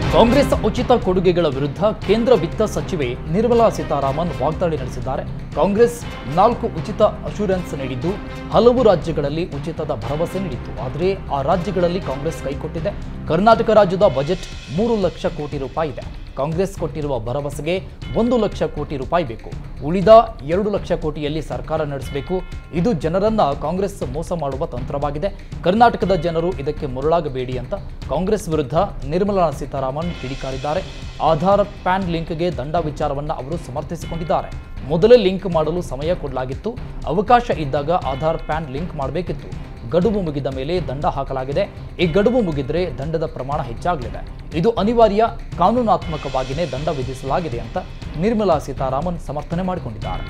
ಕಾಂಗ್ರೆಸ್ ಉಚಿತ ಕೊಡುಗೆಗಳ ವಿರುದ್ಧ ಕೇಂದ್ರ ವಿತ್ತ ಸಚಿವೆ ನಿರ್ಮಲಾ ಸೀತಾರಾಮನ್ ವಾಗ್ದಾಳಿ ನಡೆಸಿದ್ದಾರೆ ಕಾಂಗ್ರೆಸ್ ನಾಲ್ಕು ಉಚಿತ ಅಶೂರೆನ್ಸ್ ನೀಡಿದ್ದು ಹಲವು ರಾಜ್ಯಗಳಲ್ಲಿ ಉಚಿತದ ಭರವಸೆ ನೀಡಿತ್ತು ಆದರೆ ಆ ರಾಜ್ಯಗಳಲ್ಲಿ ಕಾಂಗ್ರೆಸ್ ಕೈಕೊಟ್ಟಿದೆ ಕರ್ನಾಟಕ ರಾಜ್ಯದ ಬಜೆಟ್ ಮೂರು ಲಕ್ಷ ಕೋಟಿ ರೂಪಾಯಿ ಇದೆ ಕಾಂಗ್ರೆಸ್ ಕೊಟ್ಟಿರುವ ಭರವಸೆಗೆ ಒಂದು ಲಕ್ಷ ಕೋಟಿ ರೂಪಾಯಿ ಬೇಕು ಉಳಿದ ಎರಡು ಲಕ್ಷ ಕೋಟಿಯಲ್ಲಿ ಸರ್ಕಾರ ನಡೆಸಬೇಕು ಇದು ಜನರನ್ನ ಕಾಂಗ್ರೆಸ್ ಮೋಸ ಮಾಡುವ ತಂತ್ರವಾಗಿದೆ ಕರ್ನಾಟಕದ ಜನರು ಇದಕ್ಕೆ ಮರುಳಾಗಬೇಡಿ ಅಂತ ಕಾಂಗ್ರೆಸ್ ವಿರುದ್ಧ ನಿರ್ಮಲಾ ಸೀತಾರಾಮನ್ ಕಿಡಿಕಾರಿದ್ದಾರೆ ಆಧಾರ್ ಪ್ಯಾನ್ ಲಿಂಕ್ಗೆ ದಂಡ ವಿಚಾರವನ್ನ ಅವರು ಸಮರ್ಥಿಸಿಕೊಂಡಿದ್ದಾರೆ ಮೊದಲೇ ಲಿಂಕ್ ಮಾಡಲು ಸಮಯ ಕೊಡಲಾಗಿತ್ತು ಅವಕಾಶ ಇದ್ದಾಗ ಆಧಾರ್ ಪ್ಯಾನ್ ಲಿಂಕ್ ಮಾಡಬೇಕಿತ್ತು ಗಡುವು ಮುಗಿದ ಮೇಲೆ ದಂಡ ಹಾಕಲಾಗಿದೆ ಈ ಗಡುವು ಮುಗಿದ್ರೆ ದಂಡದ ಪ್ರಮಾಣ ಹೆಚ್ಚಾಗಲಿದೆ ಇದು ಅನಿವಾರ್ಯ ಕಾನೂನಾತ್ಮಕವಾಗಿಯೇ ದಂಡ ವಿಧಿಸಲಾಗಿದೆ ಅಂತ ನಿರ್ಮಲಾ ಸೀತಾರಾಮನ್ ಸಮರ್ಥನೆ ಮಾಡಿಕೊಂಡಿದ್ದಾರೆ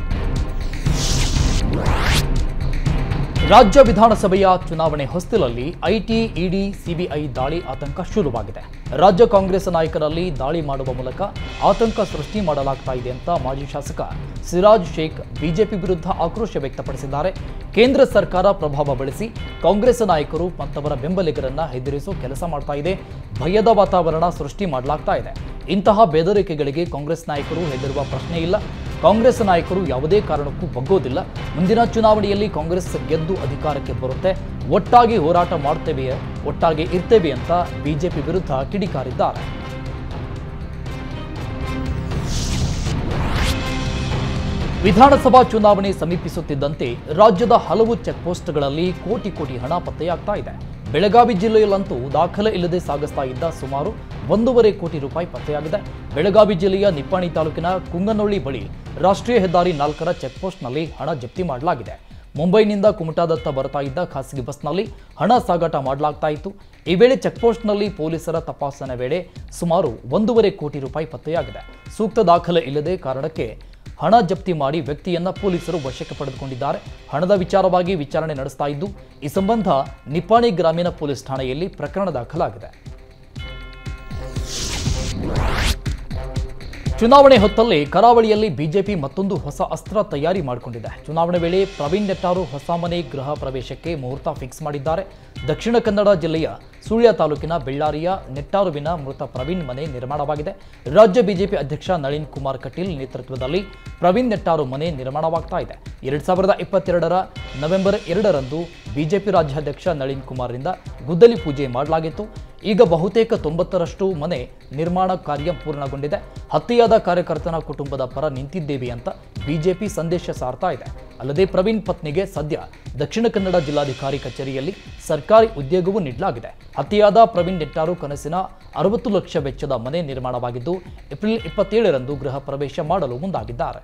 ರಾಜ್ಯ ವಿಧಾನಸಭೆಯ ಚುನಾವಣೆ ಹೊಸ್ತಿಲಲ್ಲಿ ಐಟಿ ಇಡಿ ಸಿಬಿಐ ದಾಳಿ ಆತಂಕ ಶುರುವಾಗಿದೆ ರಾಜ್ಯ ಕಾಂಗ್ರೆಸ್ ನಾಯಕರಲ್ಲಿ ದಾಳಿ ಮಾಡುವ ಮೂಲಕ ಆತಂಕ ಸೃಷ್ಟಿ ಮಾಡಲಾಗ್ತಾ ಇದೆ ಅಂತ ಮಾಜಿ ಶಾಸಕ ಸಿರಾಜ್ ಶೇಖ್ ಬಿಜೆಪಿ ವಿರುದ್ಧ ಆಕ್ರೋಶ ವ್ಯಕ್ತಪಡಿಸಿದ್ದಾರೆ ಕೇಂದ್ರ ಸರ್ಕಾರ ಪ್ರಭಾವ ಬಳಸಿ ಕಾಂಗ್ರೆಸ್ ನಾಯಕರು ಮತ್ತವರ ಬೆಂಬಲಿಗರನ್ನ ಹೆದರಿಸೋ ಕೆಲಸ ಮಾಡ್ತಾ ಇದೆ ಭಯದ ವಾತಾವರಣ ಸೃಷ್ಟಿ ಮಾಡಲಾಗ್ತಾ ಇದೆ ಇಂತಹ ಬೆದರಿಕೆಗಳಿಗೆ ಕಾಂಗ್ರೆಸ್ ನಾಯಕರು ಹೆದರುವ ಪ್ರಶ್ನೆ ಇಲ್ಲ ಕಾಂಗ್ರೆಸ್ ನಾಯಕರು ಯಾವುದೇ ಕಾರಣಕ್ಕೂ ಬಗ್ಗೋದಿಲ್ಲ ಮುಂದಿನ ಚುನಾವಣೆಯಲ್ಲಿ ಕಾಂಗ್ರೆಸ್ ಗೆದ್ದು ಅಧಿಕಾರಕ್ಕೆ ಬರುತ್ತೆ ಒಟ್ಟಾಗಿ ಹೋರಾಟ ಮಾಡ್ತೇವೆ ಒಟ್ಟಾಗಿ ಇರ್ತೇವೆ ಅಂತ ಬಿಜೆಪಿ ವಿರುದ್ಧ ಕಿಡಿಕಾರಿದ್ದಾರೆ ವಿಧಾನಸಭಾ ಚುನಾವಣೆ ಸಮೀಪಿಸುತ್ತಿದ್ದಂತೆ ರಾಜ್ಯದ ಹಲವು ಚೆಕ್ಪೋಸ್ಟ್ಗಳಲ್ಲಿ ಕೋಟಿ ಕೋಟಿ ಹಣ ಪತ್ತೆಯಾಗ್ತಾ ಇದೆ ಬೆಳಗಾವಿ ಜಿಲ್ಲೆಯಲ್ಲಂತೂ ದಾಖಲೆ ಇಲ್ಲದೆ ಸಾಗಿಸ್ತಾ ಇದ್ದ ಸುಮಾರು ಒಂದೂವರೆ ಕೋಟಿ ರೂಪಾಯಿ ಪತ್ತೆಯಾಗಿದೆ ಬೆಳಗಾವಿ ಜಿಲ್ಲೆಯ ನಿಪ್ಪಾಣಿ ತಾಲೂಕಿನ ಕುಂಗನೊಳ್ಳಿ ಬಳಿ ರಾಷ್ಟ್ರೀಯ ಹೆದ್ದಾರಿ ನಾಲ್ಕರ ಚೆಕ್ಪೋಸ್ಟ್ನಲ್ಲಿ ಹಣ ಜಪ್ತಿ ಮಾಡಲಾಗಿದೆ ಮುಂಬೈನಿಂದ ಕುಮಟಾದತ್ತ ಬರ್ತಾ ಇದ್ದ ಖಾಸಗಿ ಬಸ್ನಲ್ಲಿ ಹಣ ಸಾಗಾಟ ಮಾಡಲಾಗ್ತಾ ಇತ್ತು ಈ ವೇಳೆ ಚೆಕ್ಪೋಸ್ಟ್ನಲ್ಲಿ ಪೊಲೀಸರ ತಪಾಸಣೆ ವೇಳೆ ಸುಮಾರು ಒಂದೂವರೆ ಕೋಟಿ ರೂಪಾಯಿ ಪತ್ತೆಯಾಗಿದೆ ಸೂಕ್ತ ದಾಖಲೆ ಇಲ್ಲದೆ ಕಾರಣಕ್ಕೆ ಹಣ ಜಪ್ತಿ ಮಾಡಿ ವ್ಯಕ್ತಿಯನ್ನ ಪೊಲೀಸರು ವಶಕ್ಕೆ ಪಡೆದುಕೊಂಡಿದ್ದಾರೆ ಹಣದ ವಿಚಾರವಾಗಿ ವಿಚಾರಣೆ ನಡೆಸ್ತಾ ಇದ್ದು ಈ ಸಂಬಂಧ ನಿಪ್ಪಾಣಿ ಗ್ರಾಮೀಣ ಪೊಲೀಸ್ ಠಾಣೆಯಲ್ಲಿ ಪ್ರಕರಣ ದಾಖಲಾಗಿದೆ ಚುನಾವಣೆ ಹೊತ್ತಲ್ಲಿ ಕರಾವಳಿಯಲ್ಲಿ ಬಿಜೆಪಿ ಮತ್ತೊಂದು ಹೊಸ ಅಸ್ತ್ರ ತಯಾರಿ ಮಾಡಿಕೊಂಡಿದೆ ಚುನಾವಣೆ ವೇಳೆ ಪ್ರವೀಣ್ ನೆಟ್ಟಾರು ಹೊಸ ಮನೆ ಗೃಹ ಪ್ರವೇಶಕ್ಕೆ ಮುಹೂರ್ತ ಫಿಕ್ಸ್ ಮಾಡಿದ್ದಾರೆ ದಕ್ಷಿಣ ಕನ್ನಡ ಜಿಲ್ಲೆಯ ಸುಳ್ಯ ತಾಲೂಕಿನ ಬೆಳ್ಳಾರಿಯ ನೆಟ್ಟಾರುವಿನ ಮೃತ ಪ್ರವೀಣ್ ಮನೆ ನಿರ್ಮಾಣವಾಗಿದೆ ರಾಜ್ಯ ಬಿಜೆಪಿ ಅಧ್ಯಕ್ಷ ನಳಿನ್ ಕುಮಾರ್ ಕಟೀಲ್ ನೇತೃತ್ವದಲ್ಲಿ ಪ್ರವೀಣ್ ನೆಟ್ಟಾರು ಮನೆ ನಿರ್ಮಾಣವಾಗ್ತಾ ಇದೆ ಎರಡ್ ಸಾವಿರದ ಇಪ್ಪತ್ತೆರಡರ ನವೆಂಬರ್ ಎರಡರಂದು ಬಿಜೆಪಿ ರಾಜ್ಯಾಧ್ಯಕ್ಷ ನಳಿನ್ ಕುಮಾರ್ರಿಂದ ಗುದ್ದಲಿ ಪೂಜೆ ಮಾಡಲಾಗಿತ್ತು ಈಗ ಬಹುತೇಕ ತೊಂಬತ್ತರಷ್ಟು ಮನೆ ನಿರ್ಮಾಣ ಕಾರ್ಯ ಪೂರ್ಣಗೊಂಡಿದೆ ಹತ್ಯೆಯಾದ ಕಾರ್ಯಕರ್ತನ ಕುಟುಂಬದ ಪರ ನಿಂತಿದ್ದೇವೆ ಅಂತ ಬಿಜೆಪಿ ಸಂದೇಶ ಸಾರ್ತಾ ಇದೆ ಅಲ್ಲದೆ ಪ್ರವೀಣ್ ಪತ್ನಿಗೆ ಸದ್ಯ ದಕ್ಷಿಣ ಕನ್ನಡ ಜಿಲ್ಲಾಧಿಕಾರಿ ಕಚೇರಿಯಲ್ಲಿ ಸರ್ಕಾರಿ ಉದ್ಯೋಗವೂ ನೀಡಲಾಗಿದೆ ಹತ್ಯೆಯಾದ ಪ್ರವೀಣ್ ನೆಟ್ಟಾರು ಕನಸಿನ ಅರವತ್ತು ಲಕ್ಷ ವೆಚ್ಚದ ಮನೆ ನಿರ್ಮಾಣವಾಗಿದ್ದು ಏಪ್ರಿಲ್ ಇಪ್ಪತ್ತೇಳರಂದು ಗೃಹ ಪ್ರವೇಶ ಮಾಡಲು ಮುಂದಾಗಿದ್ದಾರೆ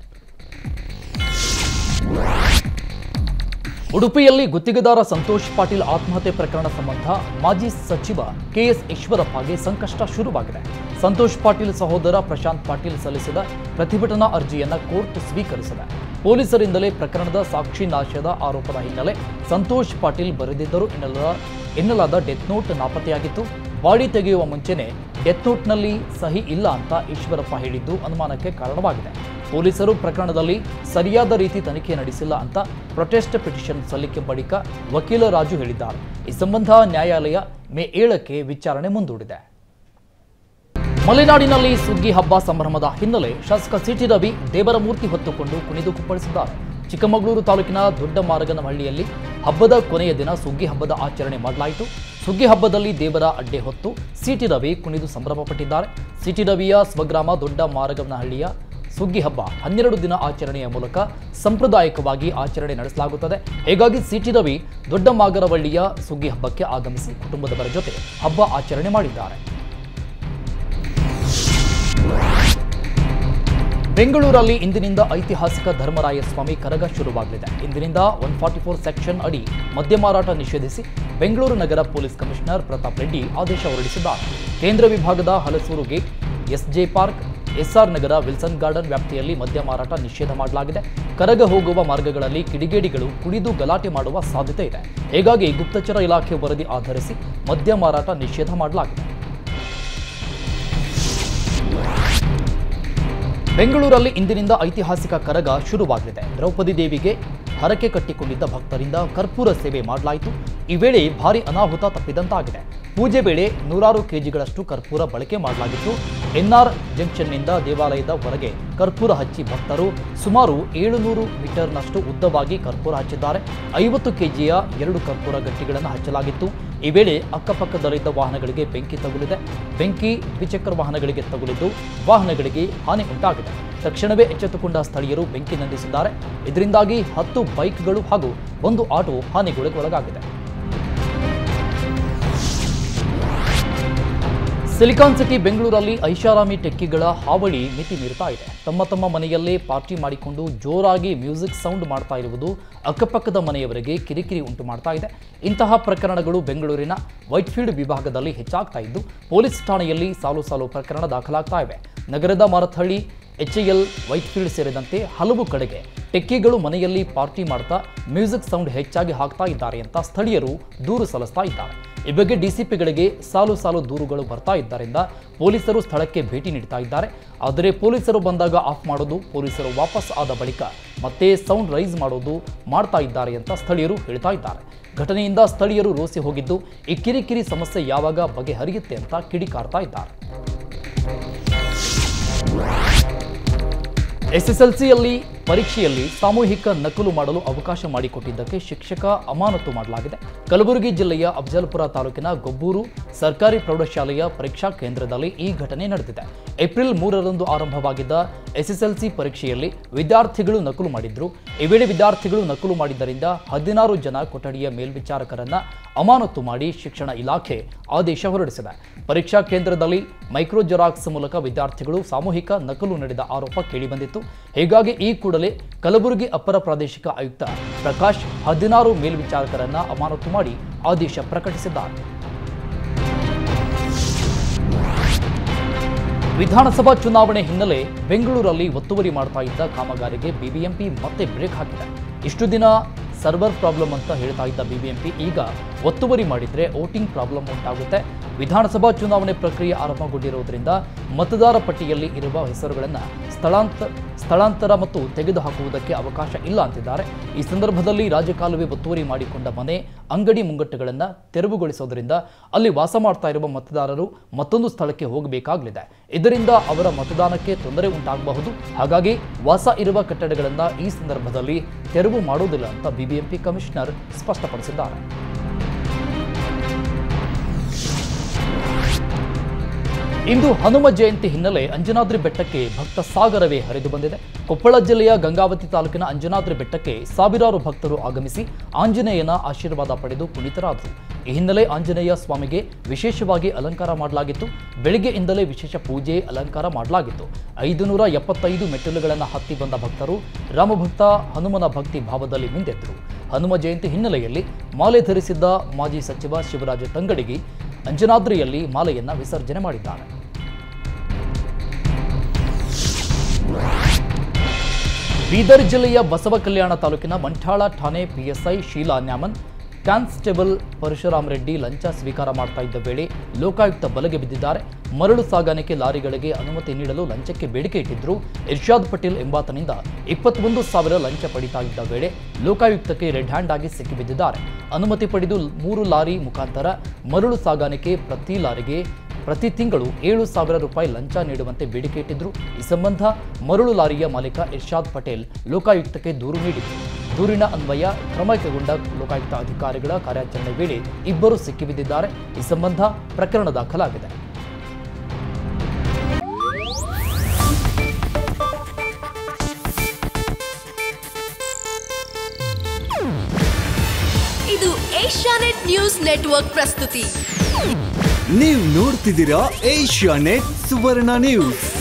ಉಡುಪಿಯಲ್ಲಿ ಗುತ್ತಿಗೆದಾರ ಸಂತೋಷ್ ಪಾಟೀಲ್ ಆತ್ಮಹತ್ಯೆ ಪ್ರಕರಣ ಸಂಬಂಧ ಮಾಜಿ ಸಚಿವ ಕೆಎಸ್ ಈಶ್ವರಪ್ಪಗೆ ಸಂಕಷ್ಟ ಶುರುವಾಗಿದೆ ಸಂತೋಷ್ ಪಾಟೀಲ್ ಸಹೋದರ ಪ್ರಶಾಂತ್ ಪಾಟೀಲ್ ಸಲ್ಲಿಸಿದ ಪ್ರತಿಭಟನಾ ಅರ್ಜಿಯನ್ನ ಕೋರ್ಟ್ ಸ್ವೀಕರಿಸಿದೆ ಪೊಲೀಸರಿಂದಲೇ ಪ್ರಕರಣದ ಸಾಕ್ಷಿ ನಾಶದ ಆರೋಪದ ಹಿನ್ನೆಲೆ ಸಂತೋಷ್ ಪಾಟೀಲ್ ಬರೆದಿದ್ದರು ಎನ್ನಲಾದ ಎನ್ನಲಾದ ಡೆತ್ ನೋಟ್ ನಾಪತ್ತೆಯಾಗಿತ್ತು ಬಾಡಿ ತೆಗೆಯುವ ಮುಂಚೆನೆ ಡೆತ್ ನೋಟ್ನಲ್ಲಿ ಸಹಿ ಇಲ್ಲ ಅಂತ ಈಶ್ವರಪ್ಪ ಹೇಳಿದ್ದು ಅನುಮಾನಕ್ಕೆ ಕಾರಣವಾಗಿದೆ ಪೊಲೀಸರು ಪ್ರಕರಣದಲ್ಲಿ ಸರಿಯಾದ ರೀತಿ ತನಿಖೆ ನಡೆಸಿಲ್ಲ ಅಂತ ಪ್ರೊಟೆಸ್ಟ್ ಪಿಟಿಷನ್ ಸಲ್ಲಿಕೆ ಬಳಿಕ ವಕೀಲ ರಾಜು ಹೇಳಿದ್ದಾರೆ ಈ ಸಂಬಂಧ ನ್ಯಾಯಾಲಯ ಮೇ ಏಳಕ್ಕೆ ವಿಚಾರಣೆ ಮುಂದೂಡಿದೆ ಮಲೆನಾಡಿನಲ್ಲಿ ಸುಗ್ಗಿ ಹಬ್ಬ ಸಂಭ್ರಮದ ಹಿನ್ನೆಲೆ ಶಾಸಕ ಸಿಟಿ ರವಿ ದೇವರ ಮೂರ್ತಿ ಹೊತ್ತುಕೊಂಡು ಕುಣಿದು ಕುಪ್ಪಳಿಸಿದ್ದಾರೆ ಚಿಕ್ಕಮಗಳೂರು ತಾಲೂಕಿನ ದೊಡ್ಡ ಮಾರಗನಹಳ್ಳಿಯಲ್ಲಿ ಹಬ್ಬದ ಕೊನೆಯ ದಿನ ಸುಗ್ಗಿ ಹಬ್ಬದ ಆಚರಣೆ ಮಾಡಲಾಯಿತು ಸುಗ್ಗಿ ಹಬ್ಬದಲ್ಲಿ ದೇವರ ಅಡ್ಡೆ ಹೊತ್ತು ಸಿಟಿ ರವಿ ಕುಣಿದು ಸಂಭ್ರಮಪಟ್ಟಿದ್ದಾರೆ ಸಿಟಿ ರವಿಯ ಸ್ವಗ್ರಾಮ ದೊಡ್ಡ ಮಾರಗನಹಳ್ಳಿಯ ಸುಗ್ಗಿ ಹಬ್ಬ ಹನ್ನೆರಡು ದಿನ ಆಚರಣೆಯ ಮೂಲಕ ಸಾಂಪ್ರದಾಯಿಕವಾಗಿ ಆಚರಣೆ ನಡೆಸಲಾಗುತ್ತದೆ ಹೀಗಾಗಿ ಸಿಟಿ ರವಿ ದೊಡ್ಡ ಮಾಗರವಳ್ಳಿಯ ಸುಗ್ಗಿ ಹಬ್ಬಕ್ಕೆ ಆಗಮಿಸಿ ಕುಟುಂಬದವರ ಜೊತೆ ಹಬ್ಬ ಆಚರಣೆ ಮಾಡಿದ್ದಾರೆ ಬೆಂಗಳೂರಲ್ಲಿ ಇಂದಿನಿಂದ ಐತಿಹಾಸಿಕ ಧರ್ಮರಾಯ ಸ್ವಾಮಿ ಕರಗ ಶುರುವಾಗಲಿದೆ ಇಂದಿನಿಂದ ಒನ್ ಫಾರ್ಟಿ ಫೋರ್ ಸೆಕ್ಷನ್ ಅಡಿ ಮದ್ಯ ಮಾರಾಟ ನಿಷೇಧಿಸಿ ಬೆಂಗಳೂರು ನಗರ ಪೊಲೀಸ್ ಕಮಿಷನರ್ ಪ್ರತಾಪ್ ರೆಡ್ಡಿ ಆದೇಶ ಹೊರಡಿಸಿದ್ದಾರೆ ಕೇಂದ್ರ ವಿಭಾಗದ Halasuru Gate SJ Park SR Nagar Wilson Garden ವ್ಯಾಪ್ತಿಯಲ್ಲಿ ಮದ್ಯ ಮಾರಾಟ ನಿಷೇಧ ಮಾಡಲಾಗಿದೆ ಕರಗ ಹೋಗುವ ಮಾರ್ಗಗಳಲ್ಲಿ ಕಿಡಿಗೇಡಿಗಳು ಕುಡಿದು ಗಲಾಟೆ ಮಾಡುವ ಸಾಧ್ಯತೆ ಇದೆ ಹೀಗಾಗಿ ಗುಪ್ತಚರ ಇಲಾಖೆ ವರದಿ ಆಧರಿಸಿ ಮದ್ಯ ಮಾರಾಟ ನಿಷೇಧ ಮಾಡಲಾಗಿದೆ ಬೆಂಗಳೂರಲ್ಲಿ ಇಂದಿನಿಂದ ಐತಿಹಾಸಿಕ ಕರಗ ಶುರುವಾಗಲಿದೆ ದ್ರೌಪದಿ ದೇವಿಗೆ ಹರಕೆ ಕಟ್ಟಿಕೊಂಡಿದ್ದ ಭಕ್ತರಿಂದ ಕರ್ಪೂರ ಸೇವೆ ಮಾಡಲಾಯಿತು ಈ ವೇಳೆ ಭಾರಿ ಅನಾಹುತ ತಪ್ಪಿದಂತಾಗಿದೆ ಪೂಜೆ ವೇಳೆ ನೂರಾರು ಕೆಜಿಗಳಷ್ಟು ಕರ್ಪೂರ ಬಳಕೆ ಮಾಡಲಾಗಿತ್ತು ಎನ್ಆರ್ ಜಂಕ್ಷನ್ನಿಂದ ದೇವಾಲಯದ ಹೊರಗೆ ಕರ್ಪೂರ ಹಚ್ಚಿ ಭಕ್ತರು ಸುಮಾರು ಏಳುನೂರು ಮೀಟರ್ನಷ್ಟು ಉದ್ದವಾಗಿ ಕರ್ಪೂರ ಹಚ್ಚಿದ್ದಾರೆ ಐವತ್ತು ಕೆಜಿಯ ಎರಡು ಕರ್ಪೂರ ಗಟ್ಟಿಗಳನ್ನು ಹಚ್ಚಲಾಗಿತ್ತು ಈ ವೇಳೆ ಅಕ್ಕಪಕ್ಕದಲ್ಲಿದ್ದ ವಾಹನಗಳಿಗೆ ಬೆಂಕಿ ತಗುಲಿದೆ ಬೆಂಕಿ ದ್ವಿಚಕ್ರ ವಾಹನಗಳಿಗೆ ತಗುಲಿದ್ದು ವಾಹನಗಳಿಗೆ ಹಾನಿ ಉಂಟಾಗಿದೆ ತಕ್ಷಣವೇ ಎಚ್ಚೆತ್ತುಕೊಂಡ ಸ್ಥಳೀಯರು ಬೆಂಕಿ ನಂದಿಸಿದ್ದಾರೆ ಇದರಿಂದಾಗಿ ಹತ್ತು ಬೈಕ್ಗಳು ಹಾಗೂ ಒಂದು ಆಟೋ ಹಾನಿಗೊಳಗಾಗಿದೆ ಸಿಲಿಕಾನ್ ಸಿಟಿ ಬೆಂಗಳೂರಲ್ಲಿ ಐಷಾರಾಮಿ ಟೆಕ್ಕಿಗಳ ಹಾವಳಿ ಮಿತಿ ಮೀರ್ತಾ ಇದೆ ತಮ್ಮ ತಮ್ಮ ಮನೆಯಲ್ಲೇ ಪಾರ್ಟಿ ಮಾಡಿಕೊಂಡು ಜೋರಾಗಿ ಮ್ಯೂಸಿಕ್ ಸೌಂಡ್ ಮಾಡ್ತಾ ಇರುವುದು ಅಕ್ಕಪಕ್ಕದ ಮನೆಯವರಿಗೆ ಕಿರಿಕಿರಿ ಉಂಟು ಮಾಡ್ತಾ ಇದೆ ಇಂತಹ ಪ್ರಕರಣಗಳು ಬೆಂಗಳೂರಿನ ವೈಟ್ಫೀಲ್ಡ್ ವಿಭಾಗದಲ್ಲಿ ಹೆಚ್ಚಾಗ್ತಾ ಇದ್ದು ಪೊಲೀಸ್ ಠಾಣೆಯಲ್ಲಿ ಸಾಲು ಸಾಲು ಪ್ರಕರಣ ದಾಖಲಾಗ್ತಾ ಇವೆ ನಗರದ ಮಾರಥಹಳ್ಳಿ ಎಚ್ಎಎಲ್ ವೈಟ್ಫೀಲ್ಡ್ ಸೇರಿದಂತೆ ಹಲವು ಕಡೆಗೆ ಟೆಕ್ಕಿಗಳು ಮನೆಯಲ್ಲಿ ಪಾರ್ಟಿ ಮಾಡ್ತಾ ಮ್ಯೂಸಿಕ್ ಸೌಂಡ್ ಹೆಚ್ಚಾಗಿ ಹಾಕ್ತಾ ಇದ್ದಾರೆ ಅಂತ ಸ್ಥಳೀಯರು ದೂರು ಸಲ್ಲಿಸ್ತಾ ಇದ್ದಾರೆ ಈ ಬಗ್ಗೆ ಡಿಸಿಪಿಗಳಿಗೆ ಸಾಲು ಸಾಲು ದೂರುಗಳು ಬರ್ತಾ ಇದ್ದರಿಂದ ಪೊಲೀಸರು ಸ್ಥಳಕ್ಕೆ ಭೇಟಿ ನೀಡ್ತಾ ಇದ್ದಾರೆ ಆದರೆ ಪೊಲೀಸರು ಬಂದಾಗ ಆಫ್ ಮಾಡೋದು ಪೊಲೀಸರು ವಾಪಸ್ ಆದ ಬಳಿಕ ಮತ್ತೆ ಸೌಂಡ್ ರೈಸ್ ಮಾಡೋದು ಮಾಡ್ತಾ ಇದ್ದಾರೆ ಅಂತ ಸ್ಥಳೀಯರು ಹೇಳ್ತಾ ಇದ್ದಾರೆ ಘಟನೆಯಿಂದ ಸ್ಥಳೀಯರು ರೋಸಿ ಹೋಗಿದ್ದು ಈ ಕಿರಿಕಿರಿ ಸಮಸ್ಯೆ ಯಾವಾಗ ಬಗೆಹರಿಯುತ್ತೆ ಅಂತ ಕಿಡಿಕಾರ್ತಾ ಇದ್ದಾರೆ ಎಸ್ಎಸ್ಎಲ್ಸಿಯಲ್ಲಿ ಪರೀಕ್ಷೆಯಲ್ಲಿ ಸಾಮೂಹಿಕ ನಕಲು ಮಾಡಲು ಅವಕಾಶ ಮಾಡಿಕೊಟ್ಟಿದ್ದಕ್ಕೆ ಶಿಕ್ಷಕ ಅಮಾನತು ಮಾಡಲಾಗಿದೆ ಕಲಬುರಗಿ ಜಿಲ್ಲೆಯ ಅಫಜಲ್ಪುರ ತಾಲೂಕಿನ ಗೊಬ್ಬೂರು ಸರ್ಕಾರಿ ಪ್ರೌಢಶಾಲೆಯ ಪರೀಕ್ಷಾ ಕೇಂದ್ರದಲ್ಲಿ ಈ ಘಟನೆ ನಡೆದಿದೆ ಏಪ್ರಿಲ್ ಮೂರರಂದು ಆರಂಭವಾಗಿದ್ದ ಎಸ್ಎಸ್ಎಲ್ಸಿ ಪರೀಕ್ಷೆಯಲ್ಲಿ ವಿದ್ಯಾರ್ಥಿಗಳು ನಕಲು ಮಾಡಿದ್ರು ಈ ವೇಳೆ ವಿದ್ಯಾರ್ಥಿಗಳು ನಕಲು ಮಾಡಿದ್ದರಿಂದ ಹದಿನಾರು ಜನ ಕೊಠಡಿಯ ಮೇಲ್ವಿಚಾರಕರನ್ನ ಅಮಾನತು ಮಾಡಿ ಶಿಕ್ಷಣ ಇಲಾಖೆ ಆದೇಶ ಹೊರಡಿಸಿದೆ ಪರೀಕ್ಷಾ ಕೇಂದ್ರದಲ್ಲಿ ಮೈಕ್ರೋ ಜೆರಾಕ್ಸ್ ಮೂಲಕ ವಿದ್ಯಾರ್ಥಿಗಳು ಸಾಮೂಹಿಕ ನಕಲು ನಡೆದ ಆರೋಪ ಕೇಳಿಬಂದಿತ್ತು ಹೀಗಾಗಿ ಈ ಕೂಡಲೇ ಕಲಬುರಗಿ ಅಪರ ಪ್ರಾದೇಶಿಕ ಆಯುಕ್ತ ಪ್ರಕಾಶ್ ಹದಿನಾರು ಮೇಲ್ವಿಚಾರಕರನ್ನ ಅಮಾನತು ಮಾಡಿ ಆದೇಶ ಪ್ರಕಟಿಸಿದ್ದಾರೆ ವಿಧಾನಸಭಾ ಚುನಾವಣೆ ಹಿನ್ನೆಲೆ ಬೆಂಗಳೂರಲ್ಲಿ ಒತ್ತುವರಿ ಮಾಡ್ತಾ ಇದ್ದ ಕಾಮಗಾರಿಗೆ ಬಿಬಿಎಂಪಿ ಮತ್ತೆ ಬ್ರೇಕ್ ಹಾಕಿದೆ ಇಷ್ಟು ದಿನ ಸರ್ವರ್ ಪ್ರಾಬ್ಲಮ್ ಅಂತ ಹೇಳ್ತಾ ಇದ್ದ ಬಿಬಿಎಂಪಿ ಈಗ ಒತ್ತುವರಿ ಮಾಡಿದ್ರೆ ವೋಟಿಂಗ್ ಪ್ರಾಬ್ಲಮ್ ಉಂಟಾಗುತ್ತೆ ವಿಧಾನಸಭಾ ಚುನಾವಣೆ ಪ್ರಕ್ರಿಯೆ ಆರಂಭಗೊಂಡಿರುವುದರಿಂದ ಮತದಾರ ಪಟ್ಟಿಯಲ್ಲಿ ಇರುವ ಹೆಸರುಗಳನ್ನು ಸ್ಥಳಾಂತರ ಸ್ಥಳಾಂತರ ಮತ್ತು ತೆಗೆದುಹಾಕುವುದಕ್ಕೆ ಅವಕಾಶ ಇಲ್ಲ ಅಂತಿದ್ದಾರೆ ಈ ಸಂದರ್ಭದಲ್ಲಿ ರಾಜಕಾಲುವೆ ಒತ್ತುವರಿ ಮಾಡಿಕೊಂಡ ಮನೆ ಅಂಗಡಿ ಮುಂಗಟ್ಟುಗಳನ್ನು ತೆರವುಗೊಳಿಸೋದರಿಂದ ಅಲ್ಲಿ ವಾಸ ಮಾಡ್ತಾ ಇರುವ ಮತದಾರರು ಮತ್ತೊಂದು ಸ್ಥಳಕ್ಕೆ ಹೋಗಬೇಕಾಗಲಿದೆ ಇದರಿಂದ ಅವರ ಮತದಾನಕ್ಕೆ ತೊಂದರೆ ಉಂಟಾಗಬಹುದು ಹಾಗಾಗಿ ವಾಸ ಇರುವ ಕಟ್ಟಡಗಳನ್ನು ಈ ಸಂದರ್ಭದಲ್ಲಿ ತೆರವು ಮಾಡುವುದಿಲ್ಲ ಅಂತ ಬಿಬಿಎಂಪಿ ಕಮಿಷನರ್ ಸ್ಪಷ್ಟಪಡಿಸಿದ್ದಾರೆ ಇಂದು ಹನುಮ ಜಯಂತಿ ಹಿನ್ನೆಲೆ ಅಂಜನಾದ್ರಿ ಬೆಟ್ಟಕ್ಕೆ ಭಕ್ತ ಸಾಗರವೇ ಹರಿದು ಬಂದಿದೆ ಕೊಪ್ಪಳ ಜಿಲ್ಲೆಯ ಗಂಗಾವತಿ ತಾಲೂಕಿನ ಅಂಜನಾದ್ರಿ ಬೆಟ್ಟಕ್ಕೆ ಸಾವಿರಾರು ಭಕ್ತರು ಆಗಮಿಸಿ ಆಂಜನೇಯನ ಆಶೀರ್ವಾದ ಪಡೆದು ಪುನೀತರಾದರು ಈ ಹಿನ್ನೆಲೆ ಆಂಜನೇಯ ಸ್ವಾಮಿಗೆ ವಿಶೇಷವಾಗಿ ಅಲಂಕಾರ ಮಾಡಲಾಗಿತ್ತು ಬೆಳಗ್ಗೆಯಿಂದಲೇ ವಿಶೇಷ ಪೂಜೆ ಅಲಂಕಾರ ಮಾಡಲಾಗಿತ್ತು ಐದು ನೂರ ಎಪ್ಪತ್ತೈದು ಮೆಟ್ಟಿಲುಗಳನ್ನು ಹತ್ತಿ ಬಂದ ಭಕ್ತರು ರಾಮಭಕ್ತ ಹನುಮನ ಭಕ್ತಿ ಭಾವದಲ್ಲಿ ಮಿಂದೆದ್ದರು ಹನುಮ ಜಯಂತಿ ಹಿನ್ನೆಲೆಯಲ್ಲಿ ಮಾಲೆ ಧರಿಸಿದ್ದ ಮಾಜಿ ಸಚಿವ ಶಿವರಾಜ ತಂಗಡಿಗಿ ಅಂಜನಾದ್ರಿಯಲ್ಲಿ ಮಾಲೆಯನ್ನ ವಿಸರ್ಜನೆ ಮಾಡಿದ್ದಾರೆ ಬೀದರ್ ಜಿಲ್ಲೆಯ ಬಸವ ಕಲ್ಯಾಣ ತಾಲೂಕಿನ ಮಂಠಾಳ ಠಾಣೆ ಪಿಎಸ್ಐ ಶೀಲಾ ನ್ಯಾಮನ್ ಕಾನ್ಸ್ಟೇಬಲ್ ಪರಶುರಾಮ್ ರೆಡ್ಡಿ ಲಂಚ ಸ್ವೀಕಾರ ಮಾಡ್ತಾ ಇದ್ದ ವೇಳೆ ಲೋಕಾಯುಕ್ತ ಬಲೆಗೆ ಬಿದ್ದಿದ್ದಾರೆ ಮರಳು ಸಾಗಾಣಿಕೆ ಲಾರಿಗಳಿಗೆ ಅನುಮತಿ ನೀಡಲು ಲಂಚಕ್ಕೆ ಬೇಡಿಕೆ ಇಟ್ಟಿದ್ರು ಇರ್ಷಾದ್ ಪಟೇಲ್ ಎಂಬಾತನಿಂದ ಇಪ್ಪತ್ತೊಂದು ಸಾವಿರ ಲಂಚ ಪಡಿತಾ ಇದ್ದ ವೇಳೆ ಲೋಕಾಯುಕ್ತಕ್ಕೆ ರೆಡ್ ಹ್ಯಾಂಡ್ ಆಗಿ ಸಿಕ್ಕಿಬಿದ್ದಿದ್ದಾರೆ ಅನುಮತಿ ಪಡೆದು ಮೂರು ಲಾರಿ ಮುಖಾಂತರ ಮರಳು ಸಾಗಾಣಿಕೆ ಪ್ರತಿ ಲಾರಿಗೆ ಪ್ರತಿ ತಿಂಗಳು ಏಳು ಸಾವಿರ ರೂಪಾಯಿ ಲಂಚ ನೀಡುವಂತೆ ಬೇಡಿಕೆ ಇಟ್ಟಿದ್ರು ಈ ಸಂಬಂಧ ಮರಳು ಲಾರಿಯ ಮಾಲೀಕ ಇರ್ಷಾದ್ ಪಟೇಲ್ ಲೋಕಾಯುಕ್ತಕ್ಕೆ ದೂರು ನೀಡಿದ್ರು ದೂರಿನ ಅನ್ವಯ ಕ್ರಮ ಕೈಗೊಂಡ ಲೋಕಾಯುಕ್ತ ಅಧಿಕಾರಿಗಳ ಕಾರ್ಯಾಚರಣೆ ವೇಳೆ ಇಬ್ಬರು ಸಿಕ್ಕಿಬಿದ್ದಿದ್ದಾರೆ ಈ ಸಂಬಂಧ ಪ್ರಕರಣ ದಾಖಲಾಗಿದೆ ಇದು ಏಷ್ಯಾನೆಟ್ ನ್ಯೂಸ್ ನೆಟ್ವರ್ಕ್ ಪ್ರಸ್ತುತಿ ನೀವು ನೋಡ್ತಿದ್ದೀರಾ ಏಷ್ಯಾ ನೆಟ್ ಸುವರ್ಣ ನ್ಯೂಸ್